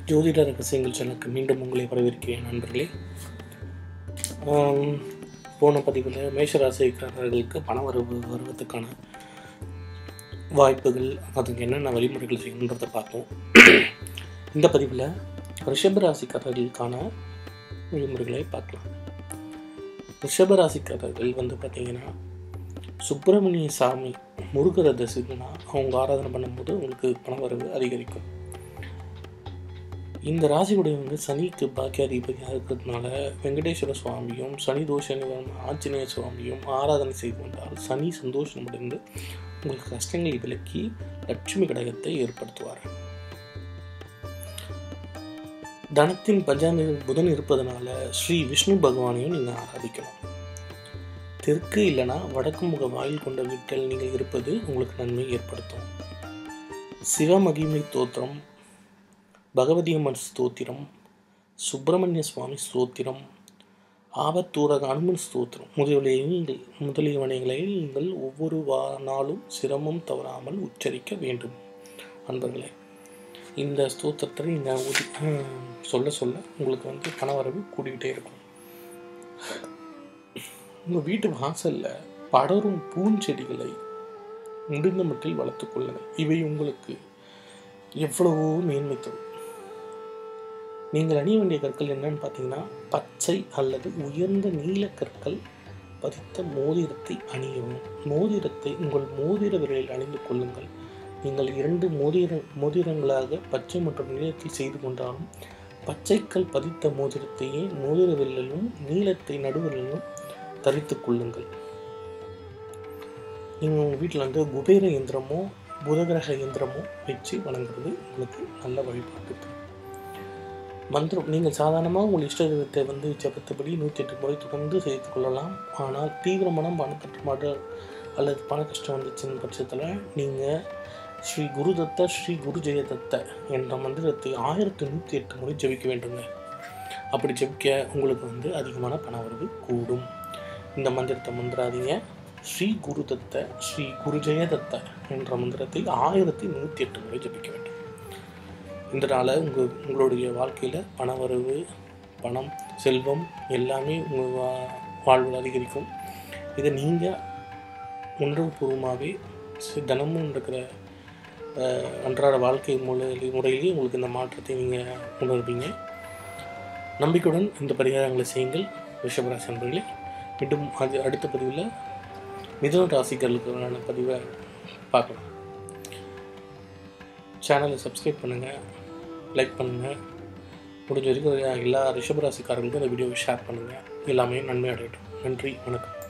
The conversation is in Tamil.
ஜோதிட ரகசியங்கள் சேனலுக்கு மீண்டும் உங்களை வரவேற்கிறேன் நண்பர்களே ஆம், போன பதிவில் மேஷராசிக்காரர்களுக்கு பண வரவு வருவதற்கான வாய்ப்புகள் அதுக்கு என்னென்ன வழிமுறைகள் செய்யணுன்றதை பார்த்தோம் இந்த பதிவில் ரிஷபராசிக்காரர்களுக்கான வழிமுறைகளை பார்க்கலாம் ரிஷபராசிக்காரர்கள் வந்து பார்த்தீங்கன்னா சுப்பிரமணிய சாமி முருகரை தரிசிக்கணும்னா அவங்க ஆராதனை பண்ணும்போது உங்களுக்கு பணவரவு அதிகரிக்கும் இந்த ராசியுடையவங்க சனிக்கு பாக்கியாதிபதியாக இருக்கிறதுனால வெங்கடேஸ்வர சுவாமியும் சனி தோஷ நிவாரண ஆஞ்சநேய சுவாமியும் ஆராதனை செய்து வந்தால் சனி சந்தோஷமடைந்து உங்களுக்கு கஷ்டங்களை விலக்கி லட்சுமி கடகத்தை ஏற்படுத்துவார் தனத்தின் பஞ்சாமி புதன் இருப்பதனால ஸ்ரீ விஷ்ணு பகவானையும் நீங்கள் ஆராதிக்கணும் தெற்கு இல்லைனா வடக்கு முக வாயில் கொண்ட வீட்டில் நீங்கள் இருப்பது உங்களுக்கு நன்மை ஏற்படுத்தும் சிவமகிமை தோத்திரம் பகவதி அம்மன் ஸ்தோத்திரம் சுப்பிரமணிய சுவாமி ஸ்தோத்திரம் ஆபத்தூரக அனுமன் ஸ்தோத்திரம் முதலிய நீங்கள் முதலியவனைகளை நீங்கள் ஒவ்வொரு வா நாளும் சிரமம் தவறாமல் உச்சரிக்க வேண்டும் அன்பர்களே இந்த ஸ்தோத்திரத்தை நீங்கள் உதி சொல்ல சொல்ல உங்களுக்கு வந்து பணவரவு கூடிக்கிட்டே இருக்கும் உங்கள் வீட்டு வாசலில் படரும் பூஞ்செடிகளை முடிந்த மட்டில் வளர்த்துக் கொள்ளுங்கள் இவை உங்களுக்கு எவ்வளவோ மேன்மை தரும் நீங்கள் அணிய வேண்டிய கற்கள் என்னன்னு பார்த்தீங்கன்னா பச்சை அல்லது உயர்ந்த நீல கற்கள் பதித்த மோதிரத்தை அணியவும் மோதிரத்தை உங்கள் மோதிர விரலில் அணிந்து கொள்ளுங்கள் நீங்கள் இரண்டு மோதிர மோதிரங்களாக பச்சை மற்றும் நீளத்தில் செய்து கொண்டாலும் பச்சைக்கல் பதித்த மோதிரத்தையே மோதிர விரலிலும் நீளத்தை நடுவிரலிலும் தரித்துக் கொள்ளுங்கள் நீங்கள் உங்கள் வீட்டில் வந்து குபேர இயந்திரமோ புதகிரக இயந்திரமோ வச்சு வணங்குறது உங்களுக்கு நல்ல வழிபாட்டு தரும். மந்திரம் நீங்கள் சாதாரணமாக உங்கள் இஷ்ட தெய்வத்தை வந்து ஜபத்தபடி நூற்றி எட்டு முறை தொடர்ந்து செய்து கொள்ளலாம் ஆனால் தீவிரமான பணத்தட்டுப்பாடு அல்லது பண கஷ்டம் வந்துச்சுன்னு பட்சத்தில் நீங்கள் ஸ்ரீ குருதத்த ஸ்ரீ குரு ஜெயதத்த என்ற மந்திரத்தை ஆயிரத்தி நூற்றி எட்டு முறை ஜெபிக்க வேண்டுங்க அப்படி ஜெபிக்க உங்களுக்கு வந்து அதிகமான பண வரவு கூடும் இந்த மந்திரத்தை மந்திராதீங்க ஸ்ரீ குருதத்த ஸ்ரீ குரு ஜெயதத்த என்ற மந்திரத்தை ஆயிரத்தி நூற்றி எட்டு முறை ஜெபிக்க வேண்டும் இதனால் உங்கள் உங்களுடைய வாழ்க்கையில் பணவரவு பணம் செல்வம் எல்லாமே உங்கள் வா வாழ்வில் அதிகரிக்கும் இதை நீங்கள் உணர்வுபூர்வமாகவே சி- தினமும் இருக்கிற அஹ், அன்றாட வாழ்க்கை முறை முறையிலேயே உங்களுக்கு இந்த மாற்றத்தை நீங்கள் உணர்வீங்க நம்பிக்கையுடன் இந்த பரிகாரங்களை செய்யுங்கள் ரிஷபராசி நண்பர்களே மீண்டும் அது அடுத்த பதிவில் மிதுன ராசிகளுக்கான பதிவை பார்க்கலாம் சேனலை சப்ஸ்கிரைப் பண்ணுங்கள் லைக் பண்ணுங்கள் முடிஞ்ச வரைக்கும் எல்லா ரிஷபராசிக்காரர்களுக்கும் இந்த வீடியோவை ஷேர் பண்ணுங்கள் எல்லாமே நன்மை அடையட்டும் நன்றி வணக்கம்